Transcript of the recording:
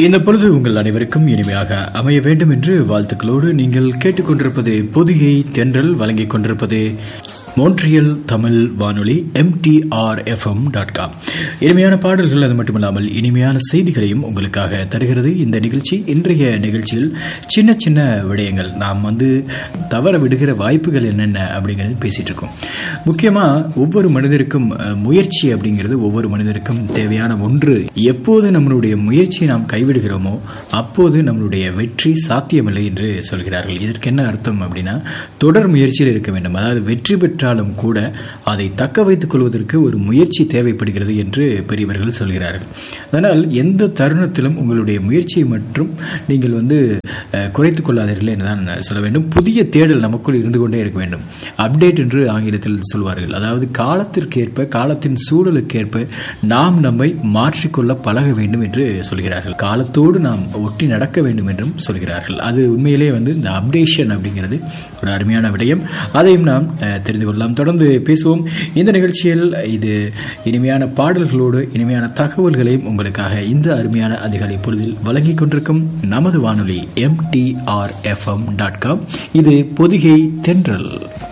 இந்த பொழுது உங்கள் அனைவருக்கும் இனிமையாக அமைய வேண்டும் என்று வாழ்த்துக்களோடு நீங்கள் கேட்டுக்கொண்டிருப்பது பொதிகை தென்றல் வழங்கிக் கொண்டிருப்பது மோன்ட்ரியல் தமிழ் வானொலி எம்டிஆர் எஃப்எம் டாட் காம் இனிமையான பாடல்கள் அது மட்டுமில்லாமல் இனிமையான செய்திகளையும் உங்களுக்காக தருகிறது இந்த நிகழ்ச்சி இன்றைய நிகழ்ச்சியில் சின்ன சின்ன விடயங்கள் நாம் வந்து தவற விடுகிற வாய்ப்புகள் என்னென்ன அப்படிங்கிறது பேசிட்டு இருக்கோம் முக்கியமாக ஒவ்வொரு மனிதருக்கும் அஹ், முயற்சி அப்படிங்கிறது ஒவ்வொரு மனிதருக்கும் தேவையான ஒன்று எப்போது நம்மளுடைய முயற்சியை நாம் கைவிடுகிறோமோ அப்போது நம்மளுடைய வெற்றி சாத்தியமில்லை என்று சொல்கிறார்கள் இதற்கு என்ன அர்த்தம் அப்படின்னா தொடர் முயற்சியில் இருக்க வேண்டும் அதாவது வெற்றி பெற்றாலும் கூட அதை தக்க வைத்துக் கொள்வதற்கு ஒரு முயற்சி தேவைப்படுகிறது என்று பெரியவர்கள் சொல்கிறார்கள் அதனால் எந்த தருணத்திலும் உங்களுடைய முயற்சியை மற்றும் நீங்கள் வந்து அஹ், குறைத்துக் கொள்ளாதீர்கள் என்று தான் சொல்ல வேண்டும் புதிய தேடல் நமக்குள் இருந்து கொண்டே இருக்க வேண்டும் அப்டேட் என்று ஆங்கிலத்தில் சொல்வார்கள் அதாவது காலத்திற்கேற்ப காலத்தின் சூழலுக்கேற்ப நாம் நம்மை மாற்றிக்கொள்ள பழக வேண்டும் என்று சொல்கிறார்கள் காலத்தோடு நாம் ஒட்டி நடக்க வேண்டும் என்றும் சொல்கிறார்கள் அது உண்மையிலே வந்து இந்த அப்டேஷன் அப்படிங்கிறது ஒரு அருமையான விடயம் அதையும் நாம் அஹ், தெரிந்து கொள்ளலாம் தொடர்ந்து பேசுவோம் இந்த நிகழ்ச்சியில் இது இனிமையான பாடல்களோடு இனிமையான தகவல்களையும் உங்களுக்காக இந்த அருமையான அதிகாலை பொழுதில் வழங்கிக் கொண்டிருக்கும் நமது வானொலி எம்டிஆர் எஃப்எம் டாட் காம் இது பொதிகை தென்றல்